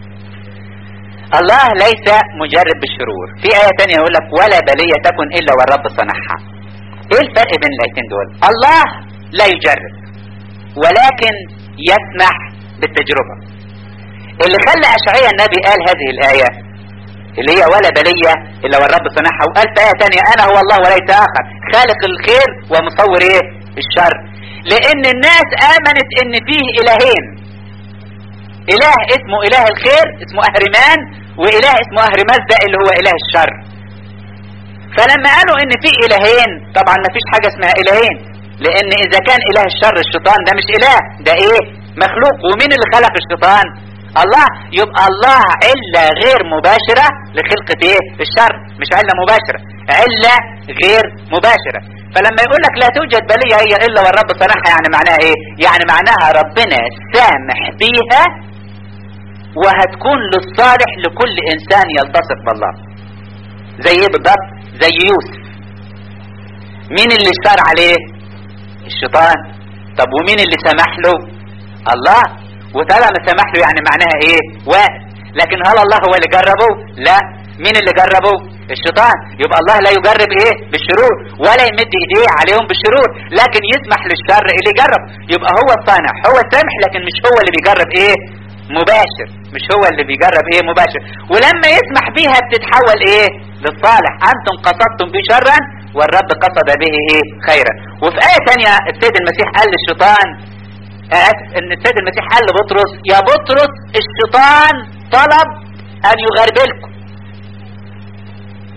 الله ليس مجرب بالشرور في آية تانية يقول لك ولا بلية تكن إلا والرب صنعها ايه الفرق بين الآيتين دول الله لا يجرب ولكن يسمح بالتجربة اللي خلى أشعية النبي قال هذه الآية اللي هي ولا بلية إلا والرب صنعها وقال في آية تانية أنا هو الله وليس آخر خالق الخير ومصور إيه الشر لأن الناس آمنت إن فيه إلهين اله اسمه اله الخير اسمه اهرمان واله اسمه اهرماس ده اللي هو اله الشر فلما قالوا ان في الهين طبعا ما فيش حاجة اسمها الهين لان اذا كان اله الشر الشيطان ده مش اله ده ايه مخلوق ومين اللي خلق الشيطان الله يبقى الله علة غير مباشرة لخلقة ايه الشر مش علة مباشرة علة غير مباشرة فلما يقول لك لا توجد بلية هي الا والرب صنعها يعني معناها ايه يعني معناها ربنا سامح بيها وهتكون للصالح لكل انسان يلتصق بالله زي ايه بالضبط زي يوسف مين اللي اشتار عليه الشيطان طب ومين اللي سمح له الله وطالما سمح له يعني معناها ايه واحد لكن هل الله هو اللي جربه لا مين اللي جربه الشيطان يبقى الله لا يجرب ايه بالشرور ولا يمد ايديه عليهم بالشرور لكن يسمح للشر اللي يجرب يبقى هو الصانع هو السامح لكن مش هو اللي بيجرب ايه مباشر مش هو اللي بيجرب ايه مباشر ولما يسمح بيها بتتحول ايه للصالح انتم قصدتم به شرا والرب قصد به ايه خيرا وفي آية تانية السيد المسيح قال للشيطان آسف ان السيد المسيح قال لبطرس يا بطرس الشيطان طلب ان يغربلكم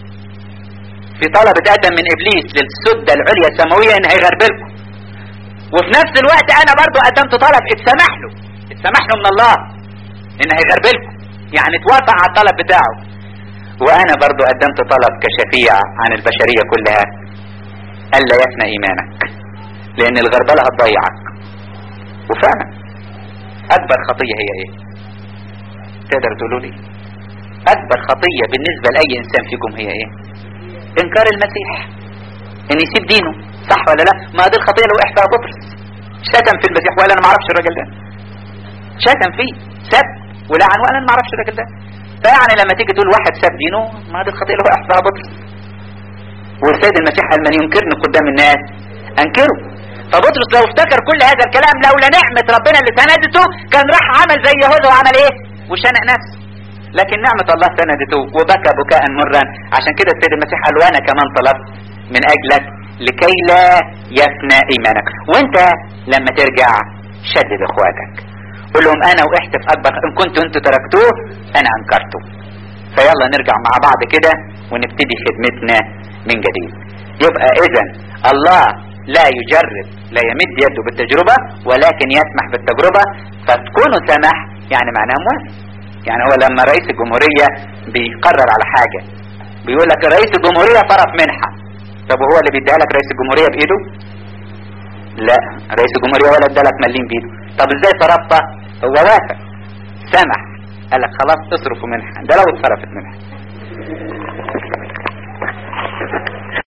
في طلب ادم من ابليس للسدة العليا السماوية ان هيغربلكم وفي نفس الوقت انا برضو قدمت طلب اتسمح له اتسمح له من الله ان هيغربلكم يعني توافق على الطلب بتاعه وانا برضو قدمت طلب كشفيع عن البشرية كلها الا يفنى ايمانك لان الغربلة هتضيعك وفعلا اكبر خطية هي ايه تقدر تقولوا لي اكبر خطية بالنسبة لاي انسان فيكم هي ايه انكار المسيح ان يسيب دينه صح ولا لا ما دي الخطية اللي وقع فيها بطرس شتم في المسيح وقال انا ما اعرفش الراجل ده شتم فيه سب ولعن وقال انا ما اعرفش الراجل ده فيعني لما تيجي تقول واحد ساب دينه ما دي الخطية اللي وقع فيها بطرس والسيد المسيح قال من ينكرني قدام الناس انكره فبطرس لو افتكر كل هذا الكلام لولا نعمة ربنا اللي سندته كان راح عمل زي يهوذا وعمل ايه وشنق نفسه لكن نعمة الله سندته وبكى بكاء مرا عشان كده السيد المسيح قال وانا كمان طلبت من اجلك لكي لا يفنى ايمانك وانت لما ترجع شدد اخواتك قول لهم انا وقعت في اكبر ان كنتوا انتوا تركتوه انا انكرته فيلا نرجع مع بعض كده ونبتدي خدمتنا من جديد يبقى اذا الله لا يجرب لا يمد يده بالتجربة ولكن يسمح بالتجربة فتكونوا سمح يعني معناه موافق يعني هو لما رئيس الجمهورية بيقرر على حاجة بيقول لك رئيس الجمهورية صرف منحة طب وهو اللي بيديها لك رئيس الجمهورية بايده لا رئيس الجمهورية ولا ادالك مليم بايده طب ازاي صرفتها هو وافق سمح قال لك خلاص اصرفوا منحة ده لو اتصرفت منحة